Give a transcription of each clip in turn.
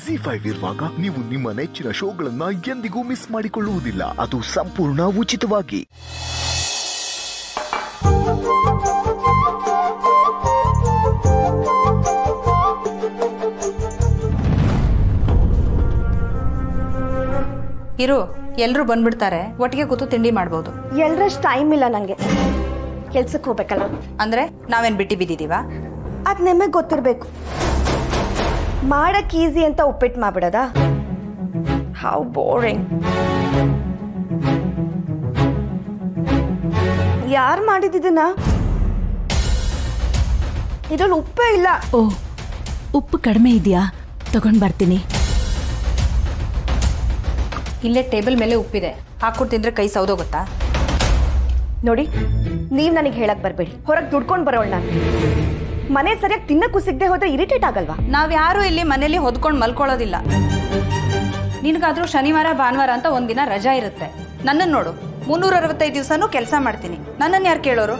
G five ಇರುವಾಗ ನೀವು ನಿಮ್ಮ ನೆಚ್ಚಿನ ಶೋಗಳನ್ನ ಎಂದಿಗೂ ಮಿಸ್ ಮಾಡಿಕೊಳ್ಳುವುದಿಲ್ಲ ಅದು ಸಂಪೂರ್ಣ ಉಚಿತವಾಗಿ ಇರು ಎಲ್ರು ಬಂದ್ಬಿಡ್ತಾರೆ ಒಟ್ಟಿಗೆ ಕೂತು ತಿಂಡಿ ಮಾಡ್ಬೋದು ಎಲ್ರಷ್ಟು ಟೈಮ್ ಇಲ್ಲ ನನಗೆ ಕೆಲ್ಸಕ್ಕೆ ಹೋಗ್ಬೇಕಲ್ಲ ಅಂದ್ರೆ ನಾವೇನ್ ಬಿಟ್ಟಿ ಬಿದ್ದಿದೀವ ಅದು ನಿಮಗೆ ಗೊತ್ತಿರಬೇಕು ಮಾಡಕ್ ಈಸಿ ಅಂತ ಉಪ್ಪಿಟ್ಟು ಮಾಡ್ಬಿಡದ ಹೌ ಬೋರಿಂಗ್ ಯಾರು ಮಾಡಿದಿದ್ದನ್ನ ಇದ್ರಲ್ಲಿ ಉಪ್ಪೇ ಇಲ್ಲ ಓ ಉಪ್ಪು ಕಡಿಮೆ ಇದೆಯಾ ತಗೊಂಡ್ ಬರ್ತೀನಿ ಇಲ್ಲೇ ಟೇಬಲ್ ಮೇಲೆ ಉಪ್ಪಿದೆ ಹಾಕ್ಕೊಡ್ ತಿಂದ್ರೆ ಕೈ ಸೌದೋಗುತ್ತಾ ನೋಡಿ ನೀವ್ ನನಗೆ ಹೇಳಕ್ ಬರ್ಬೇಡಿ ಹೊರಗೆ ದುಡ್ಕೊಂಡು ಬರೋಣ ನಾನು ಮನೆ ಸರಿಯಾಗಿ ತಿನ್ನಕ್ಕೂ ಸಿಗದೆ ಹೋದ್ರೆ ಇರಿಟೇಟ್ ಆಗಲ್ವಾ ನಾವ್ ಯಾರು ಇಲ್ಲಿ ಮನೇಲಿ ಹೊದ್ಕೊಂಡ್ ಮಲ್ಕೊಳ್ಳೋದಿಲ್ಲ ನಿನ್ಗಾದ್ರೂ ಶನಿವಾರ ಭಾನುವಾರ ಅಂತ ಒಂದಿನ ರಜಾ ಇರುತ್ತೆ ನನ್ನನ್ನು ನೋಡು ಮುನ್ನೂರ ಅರವತ್ತೈದು ದಿವಸನೂ ಕೆಲಸ ಮಾಡ್ತೀನಿ ನನ್ನನ್ನು ಯಾರು ಕೇಳೋರು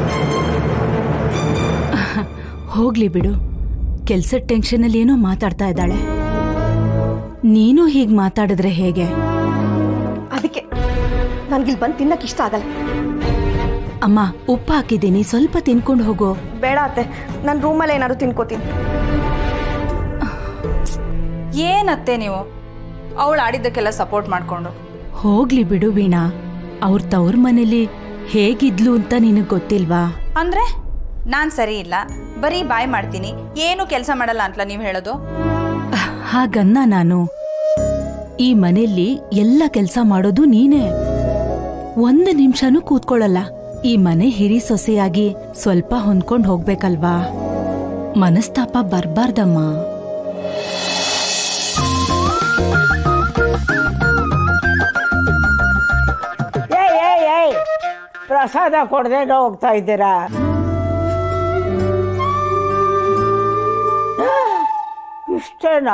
ಹೋಗ್ಲಿ ಬಿಡು ಕೆಲ್ಸದ ಟೆನ್ಷನಲ್ಲಿ ಏನೋ ಮಾತಾಡ್ತಾ ಇದ್ದಾಳೆ ನೀನು ಹೀಗ್ ಮಾತಾಡಿದ್ರೆ ಹೇಗೆ ಅದಕ್ಕೆ ನನ್ಗಿಲ್ ಬಂದು ತಿನ್ನಕ್ ಇಷ್ಟ ಆಗಲ್ಲ ಅಮ್ಮ ಉಪ್ಪು ಹಾಕಿದ್ದೀನಿ ಸ್ವಲ್ಪ ತಿನ್ಕೊಂಡು ಹೋಗೋ ಬೇಡ ಅತ್ತೆ ನನ್ನ ರೂಮಲ್ಲಿ ಏನಾದ್ರು ತಿನ್ಕೋತೀನಿ ಏನತ್ತೆ ನೀವು ಅವಳು ಆಡಿದ್ದಕ್ಕೆಲ್ಲ ಸಪೋರ್ಟ್ ಮಾಡ್ಕೊಂಡು ಹೋಗ್ಲಿ ಬಿಡು ವೀಣಾ ಅವ್ರ ತವ್ರ ಮನೇಲಿ ಹೇಗಿದ್ಲು ಅಂತ ನಿನಗ್ ಗೊತ್ತಿಲ್ವಾ ಅಂದ್ರೆ ನಾನ್ ಸರಿ ಇಲ್ಲ ಬರೀ ಬಾಯ್ ಮಾಡ್ತೀನಿ ಏನು ಕೆಲಸ ಮಾಡಲ್ಲ ಅಂತಲ ನೀವು ಹೇಳೋದು ಹಾಗನ್ನ ನಾನು ಈ ಮನೆಯಲ್ಲಿ ಎಲ್ಲ ಕೆಲ್ಸ ಮಾಡೋದು ನೀನೇ ಒಂದು ನಿಮಿಷನೂ ಕೂತ್ಕೊಳ್ಳಲ್ಲ ಈ ಮನೆ ಹಿರಿ ಸೊಸೆಯಾಗಿ ಸ್ವಲ್ಪ ಹೊಂದ್ಕೊಂಡ್ ಹೋಗ್ಬೇಕಲ್ವಾ ಮನಸ್ತಾಪ ಬರ್ಬಾರ್ದಮ್ಮ ಏಯ್ ಏಯ್ ಏಯ್ ಪ್ರಸಾದ ಕೊಡದೆ ಹೋಗ್ತಾ ಇದ್ದೀರಾ ಇಷ್ಟೇನಾ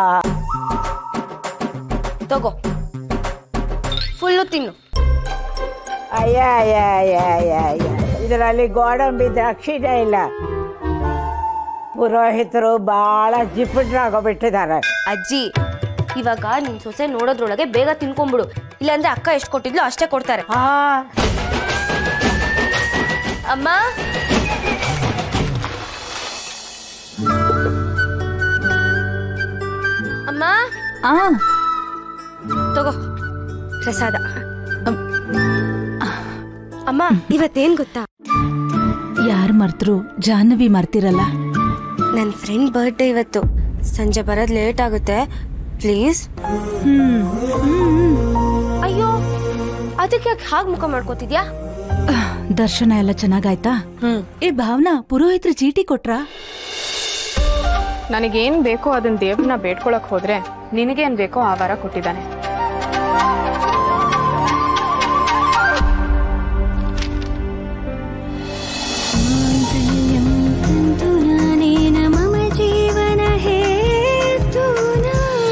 ತಗೋ ಫುಲ್ಲು ತಿನ್ನು ಅಯ್ಯ ಅಯ್ಯ ಅಯ್ಯ ಅಯ್ಯ ಅಯ್ಯ ಇದರಲ್ಲಿ ಗೋಡಂಬಿ ದ್ರಾಕ್ಷಿನೇ ಇಲ್ಲ ಪುರೋಹಿತರು ಬಹಳ ಜಿಪುಟ್ರಾಗೋಗ್ಬಿಟ್ಟಿದ್ದಾರೆ ಅಜ್ಜಿ ಇವಾಗ ನಿನ್ ಸೊಸೆ ನೋಡೋದ್ರೊಳಗೆ ಬೇಗ ತಿನ್ಕೊಂಬಿಡು ಇಲ್ಲಾಂದ್ರೆ ಅಕ್ಕ ಎಷ್ಟು ಕೊಟ್ಟಿದ್ಲು ಅಷ್ಟೇ ಕೊಡ್ತಾರೆ ಆ ಅಮ್ಮ ಅಮ್ಮ ಆ ತಗೋ ಪ್ರಸಾದ ಅಮ್ಮ ಇವತ್ತೇನ್ ಗೊತ್ತಾ ಯಾರ್ ಮರ್ತರು ಜಾಹ್ನವಿ ಮರ್ತಿರಲ್ಲ ನನ್ನ ಫ್ರೆಂಡ್ ಬರ್ಡೇ ಇವತ್ತು ಸಂಜೆ ಬರೋದ್ ಲೇಟ್ ಆಗುತ್ತೆ ಪ್ಲೀಸ್ ಅಯ್ಯೋ ಅದಕ್ಕೆ ಯಾಕೆ ಹಾಗೆ ಮುಖ ಮಾಡ್ಕೋತಿದ್ಯಾ ದರ್ಶನ ಎಲ್ಲ ಚೆನ್ನಾಗಾಯ್ತಾ ಏ ಭಾವನಾ ಪುರೋಹಿತ್ರ ಚೀಟಿ ಕೊಟ್ರಾ ನನಗೇನ್ ಬೇಕೋ ಅದನ್ನ ದೇವ್ರನ್ನ ಬೇಡ್ಕೊಳಕ್ ಹೋದ್ರೆ ನಿನಗೇನ್ ಬೇಕೋ ಆ ವಾರ ಕೊಟ್ಟಿದ್ದಾನೆ ಮಮ ಜೀವನ ಹೇತುನಾ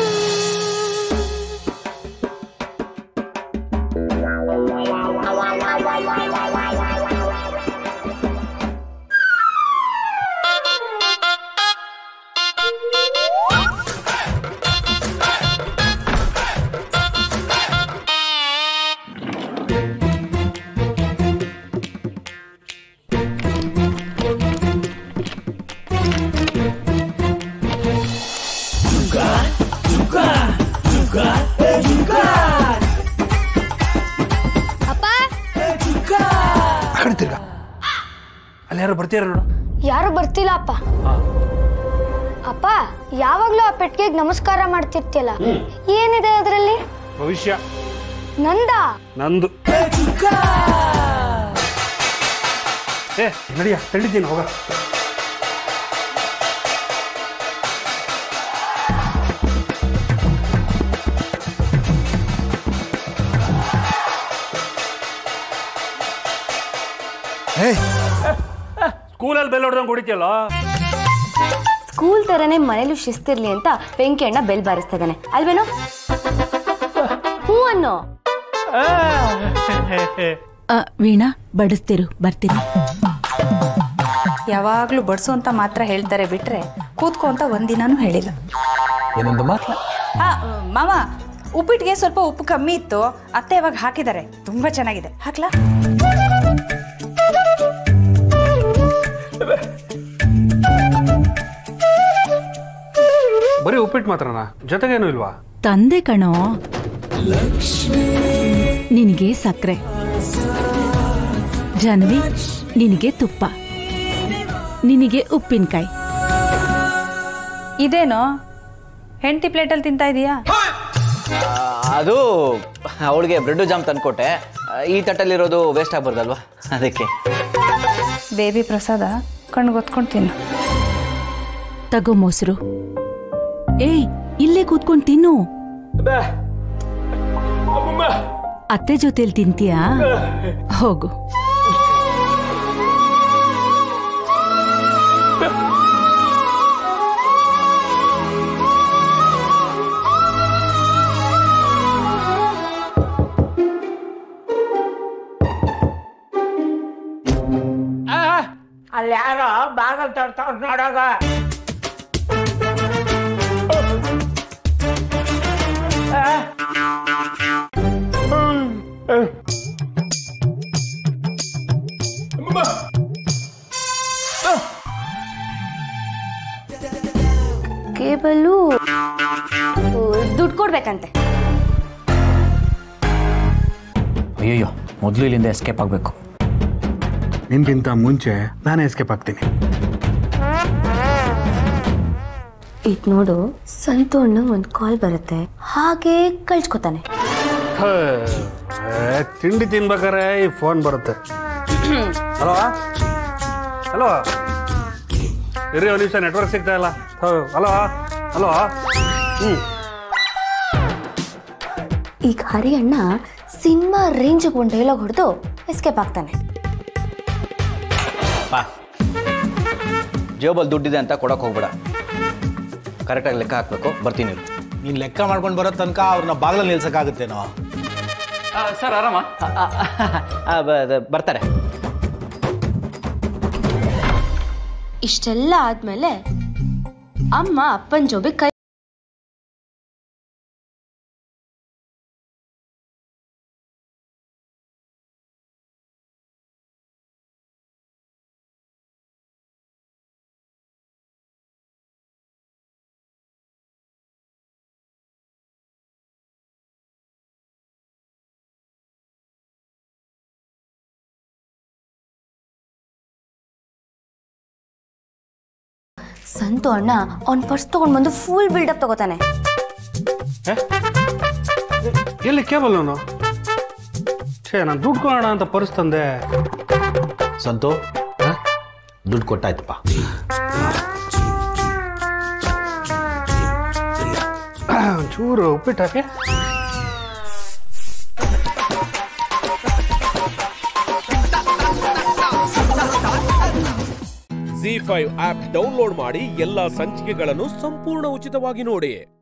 ಅಪ್ಪ ಆ ಕಡೆ ತಿರ್ಗ ಅಲ್ಲಿ ಯಾರು ಬರ್ತೀರ ನೋಡು ಯಾರು ಬರ್ತಿಲ್ಲ ಅಪ್ಪ ಅಪ್ಪ ಯಾವಾಗ್ಲೂ ಆ ಪೆಟ್ಟಿಗೆಗೆ ನಮಸ್ಕಾರ ಮಾಡ್ತಿರ್ತಿಯಲ್ಲ ಏನಿದೆ ಅದರಲ್ಲಿ ಭವಿಷ್ಯ ನಂದ ನಂದು ಏ ನಡಿಯ ತಳ್ಳಿದ್ದೀನಿ ಹೋಗ ಸ್ಕೂಲಲ್ಲಿ ಬೆಲ್ ಹೊಡೆದಂಗೆ ಹೊಡಿತೀಯಲ್ಲ ಸ್ಕೂಲ್ ತರನೇ ಮನೇಲೂ ಶಿಸ್ತಿರ್ಲಿ ಅಂತ ಬೆಂಕಿ ಅಣ್ಣ ಬೆಲ್ ಬಾರಿಸ್ತಾ ಇದ್ದಾನೆ ಅಲ್ವೇನೋ ಹ್ಞೂ ಅನ್ನೋ ಆ, ವೀಣಾ ಬಡಿಸ್ತಿರು ಬರ್ತೀನಿ ಯಾವಾಗ್ಲೂ ಬಡ್ಸು ಅಂತ ಮಾತ್ರ ಹೇಳ್ತಾರೆ ಬಿಟ್ರೆ ಕೂತ್ಕೋ ಅಂತ ಒಂದಿನಾನು ಹೇಳಿಲ್ಲ ಏನೊಂದು ಮಾತ್ರ ಹಾ ಮಾವ ಉಪ್ಪಿಟ್ಟಿಗೆ ಸ್ವಲ್ಪ ಉಪ್ಪು ಕಮ್ಮಿ ಇತ್ತು ಅತ್ತೆ ಇವಾಗ ಹಾಕಿದ್ದಾರೆ ತುಂಬಾ ಚೆನ್ನಾಗಿದೆ ಹಾಕ್ಲಾ ಬರೀ ಉಪ್ಪಿಟ್ಟು ಮಾತ್ರನಾ ಜೊತೆಗೇನು ಇಲ್ವಾ ತಂದೆ ಕಣೋ ನಿನಗೆ ಸಕ್ಕರೆ ಜಾನ್ವಿ ನಿನಗೆ ತುಪ್ಪ ನಿನಗೆ ಉಪ್ಪಿನಕಾಯಿ ಇದೇನೋ ಹೆಂಡತಿ ಪ್ಲೇಟಲ್ಲಿ ತಿಂತಾ ಇದೀಯಾ ಅದು ಅವಳಿಗೆ ಬ್ರೆಡ್ ಜಾಮ್ ತಂದ್ಕೊಟ್ಟೆ ಈ ತಟ್ಟಲ್ಲಿರೋದು ವೇಸ್ಟ್ ಆಗ್ಬಾರ್ದಲ್ವಾ ಅದಕ್ಕೆ ಬೇಬಿ ಪ್ರಸಾದ ಕಣ್ಗೊತ್ಕೊಂಡು ತಿನ್ನು ತಗೋ ಮೊಸರು ಏಯ್ ಇಲ್ಲೇ ಕೂತ್ಕೊಂಡು ತಿನ್ನು ಅತ್ತೆ ಜೊತೆಲಿ ತಿಂತೀಯಾ ಹೋಗು ಅಲ್ಲಿ ಯಾರೋ ಬಾಗಲ್ ತರ್ತಾವ್ ನೋಡೋಗ ಕೇಬಲು ದುಡ್ಡು ಕೊಡ್ಬೇಕಂತೆ ಅಯ್ಯಯ್ಯೋ ಮೊದಲು ಇಲ್ಲಿಂದ ಎಸ್ಕೇಪ್ ಆಗಬೇಕು ನಿನ್ಗಿಂತ ಮುಂಚೆ ನಾನೇ ಎಸ್ಕೇಪ್ ಆಗ್ತೀನಿ ಇದು ನೋಡು ಸಂತು ಅಣ್ಣ ಒಂದು ಕಾಲ್ ಬರುತ್ತೆ ಹಾಗೆ ಕಳ್ಸ್ಕೊತಾನೆ ಹೇ, ಏ, ತಿಂಡಿ ತಿನ್ಬೇಕಾರೆ ಈ ಫೋನ್ ಬರುತ್ತೆ ಹಲೋ ಹಲೋ ಇರಿ ಒಂದು ನಿಮಿಷ ನೆಟ್ವರ್ಕ್ ಸಿಗ್ತಾ ಇಲ್ಲ ಹಲೋ ಹಲೋ ಹ್ಞೂ ಈಗ ಹರಿ ಅಣ್ಣ ಸಿನಿಮಾ ರೇಂಜಿಗೆ ಒಂದು ಡೈಲಾಗ್ ಹೊಡೆದು ಎಸ್ಕೇಪ್ ಆಗ್ತಾನೆ ಪಾ ಜೇಬಲ್ಲಿ ದುಡ್ಡಿದೆ ಅಂತ ಕೊಡಕ್ಕೆ ಹೋಗ್ಬೇಡ ಕರೆಕ್ಟಾಗಿ ಲೆಕ್ಕ ಹಾಕ್ಬೇಕು ಬರ್ತೀನಿ ಇರು. ನೀನ್ ಲೆಕ್ಕ ಮಾಡ್ಕೊಂಡು ಬರೋ ತನಕ ಅವ್ರನ್ನ ಬಾಗ್ಲಲ್ಲಿ ನಿಲ್ಸಕ್ಕಾಗುತ್ತೇನೋ ಸರ್ ಆರಾಮ ಆ, ಬ- ದ- ಬರ್ತಾರೆ ಇಷ್ಟೆಲ್ಲ ಆದ್ಮೇಲೆ ಅಮ್ಮ ಅಪ್ಪನ ಜೋಬಿ ಕೈ ಸಂತು ಅಣ್ಣ ಅವ್ನ ಪರ್ಸ್ ತಗೊಂಡ್ ಬಂದು ಫುಲ್ ಬಿಲ್ಡಪ್ ತಗೋತಾನೆ ಎಲ್ಲಿ ಕೇಬಲ್ ಅವನು ಛೇ ನಾನು ದುಡ್ಡು ಕೊಡೋಣ ಅಂತ ಪರ್ಸ್ ತಂದೆ ಸಂತು ದುಡ್ಡು ಕೊಟ್ಟಾಯ್ತಪ್ಪ ಒಂಚೂರು ಉಪ್ಪಿಟ್ಟು ಹಾಕಿ ಜಿ ಫೈವ್ ಆಪ್ ಡೌನ್ಲೋಡ್ ಮಾಡಿ ಎಲ್ಲಾ ಸಂಚಿಕೆಗಳನ್ನು ಸಂಪೂರ್ಣ ಉಚಿತವಾಗಿ ನೋಡಿ